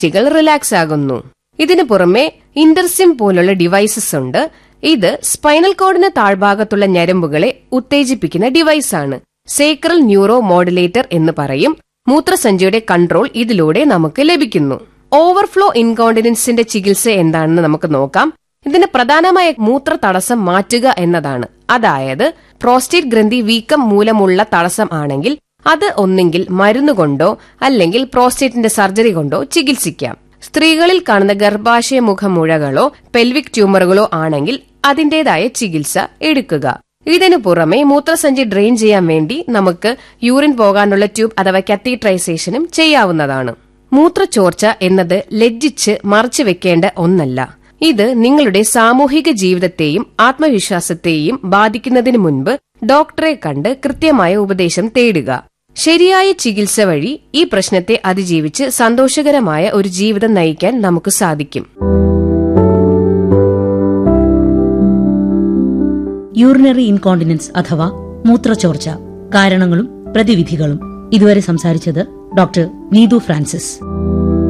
ികൾ relax ആകുന്നു ഇതിനു പുറമെ ഇന്റർസിം പോലുള്ള ഡിവൈസസ് ഉണ്ട് ഇത് സ്പൈനൽ കോഡിന് താഴ്ഭാഗത്തുള്ള ഞരമ്പുകളെ ഉത്തേജിപ്പിക്കുന്ന ഡിവൈസാണ് സേക്രൽ ന്യൂറോ മോഡുലേറ്റർ എന്ന് പറയും മൂത്രസഞ്ചിയുടെ കൺട്രോൾ ഇതിലൂടെ നമുക്ക് ലഭിക്കുന്നു ഓവർഫ്ലോ ഇൻകോണ്ടിനൻസിന്റെ ചികിത്സ എന്താണെന്ന് നമുക്ക് നോക്കാം ഇതിന് പ്രധാനമായ മൂത്ര തടസ്സം മാറ്റുക എന്നതാണ് അതായത് പ്രോസ്റ്റേറ്റ് ഗ്രന്ഥി വീക്കം മൂലമുള്ള തടസ്സം ആണെങ്കിൽ അത് ഒന്നെങ്കിൽ മരുന്നുകൊണ്ടോ അല്ലെങ്കിൽ പ്രോസ്റ്റേറ്റിന്റെ സർജറി കൊണ്ടോ ചികിത്സിക്കാം സ്ത്രീകളിൽ കാണുന്ന ഗർഭാശയ മുഖമുഴകളോ പെൽവിക് ട്യൂമറുകളോ ആണെങ്കിൽ അതിന്റേതായ ചികിത്സ എടുക്കുക ഇതിനു പുറമെ മൂത്രസഞ്ചി ഡ്രെയിൻ ചെയ്യാൻ വേണ്ടി നമുക്ക് യൂറിൻ പോകാനുള്ള ട്യൂബ് അഥവാ കത്തീട്രൈസേഷനും ചെയ്യാവുന്നതാണ് മൂത്രച്ചോർച്ച എന്നത് ലജ്ജിച്ച് മറച്ചു വെക്കേണ്ട ഒന്നല്ല ഇത് നിങ്ങളുടെ സാമൂഹിക ജീവിതത്തെയും ആത്മവിശ്വാസത്തെയും ബാധിക്കുന്നതിന് മുൻപ് ഡോക്ടറെ കണ്ട് കൃത്യമായ ഉപദേശം തേടുക ശരിയായ ചികിത്സ വഴി ഈ പ്രശ്നത്തെ അതിജീവിച്ച് സന്തോഷകരമായ ഒരു ജീവിതം നയിക്കാൻ നമുക്ക് സാധിക്കും യൂറിനറി ഇൻകോണ്ടിനൻസ് അഥവാ മൂത്രച്ചോർച്ച കാരണങ്ങളും പ്രതിവിധികളും ഇതുവരെ സംസാരിച്ചത് ഡോക്ടർ നീതു ഫ്രാൻസിസ്